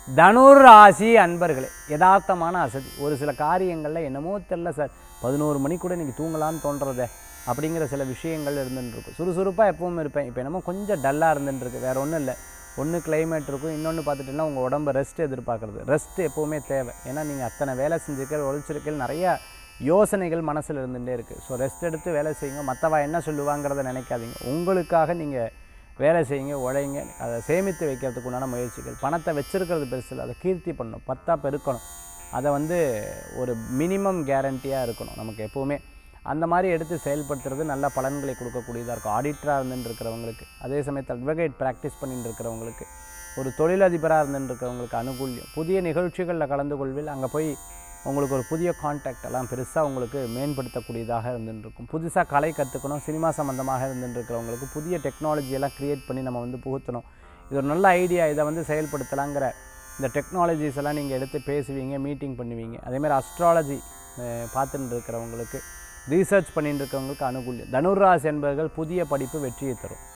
தனுர் ராசி அன்பர்களே யதார்த்தமான அசதி ஒரு சில காரியங்களில் என்னமோ தெரில சார் பதினோரு மணி கூட இன்றைக்கி தூங்கலான்னு தோன்றதே அப்படிங்கிற சில விஷயங்கள் இருந்துட்டு இருக்கும் சுறுசுறுப்பாக எப்பவும் இருப்பேன் இப்போ என்னமோ கொஞ்சம் டல்லாக இருந்துட்டு இருக்கு வேறு ஒன்றும் இல்லை ஒன்று climate இருக்கும் இன்னொன்று பார்த்துட்டிங்கன்னா உங்கள் உடம்பு ரெஸ்ட் எதிர்பார்க்குறது ரெஸ்ட் எப்போவுமே தேவை ஏன்னா நீங்கள் அத்தனை வேலை செஞ்சுருக்க உழைச்சிருக்கல் நிறைய யோசனைகள் மனசில் இருந்துகிட்டே இருக்குது ஸோ ரெஸ்ட் எடுத்து வேலை செய்யுங்க மற்றவா என்ன சொல்லுவாங்கிறத நினைக்காதீங்க உங்களுக்காக நீங்கள் வேலை செய்யுங்க உழைங்க அதை சேமித்து வைக்கிறதுக்கு உண்டான முயற்சிகள் பணத்தை வச்சிருக்கிறது பெருசு இல்லை அதை கீர்த்தி பண்ணணும் பத்தா பெருக்கணும் அதை வந்து ஒரு மினிமம் கேரண்டியாக இருக்கணும் நமக்கு எப்போவுமே அந்த மாதிரி எடுத்து செயல்படுத்துறது நல்ல பலன்களை கொடுக்கக்கூடியதாக இருக்கும் ஆடிட்டராக இருந்துட்டு இருக்கிறவங்களுக்கு அதே சமயத்தில் அட்வொகேட் ப்ராக்டிஸ் பண்ணிட்டு இருக்கிறவங்களுக்கு ஒரு தொழிலதிபராக இருந்துட்டு இருக்கிறவங்களுக்கு அனுகூல்யம் புதிய நிகழ்ச்சிகளில் கலந்து கொள்வில் அங்கே போய் உங்களுக்கு ஒரு புதிய கான்டாக்ட் எல்லாம் பெருசாக உங்களுக்கு மேம்படுத்தக்கூடியதாக இருந்துட்டு இருக்கும் புதுசாக கலை கற்றுக்கணும் சினிமா சம்மந்தமாக இருந்துட்டு இருக்கிறவங்களுக்கு புதிய டெக்னாலஜி எல்லாம் க்ரியேட் பண்ணி நம்ம வந்து புகுத்தணும் இது ஒரு நல்ல ஐடியா இதை வந்து செயல்படுத்தலாங்கிற இந்த டெக்னாலஜிஸ் எல்லாம் நீங்கள் எடுத்து பேசுவீங்க மீட்டிங் பண்ணுவீங்க அதேமாதிரி அஸ்ட்ராலஜி பார்த்துட்டு இருக்கிறவங்களுக்கு ரீசர்ச் பண்ணிட்டு இருக்கிறவங்களுக்கு அனுகூல்யம் தனுர்ராசி என்பவர்கள் புதிய படிப்பு வெற்றியை தரும்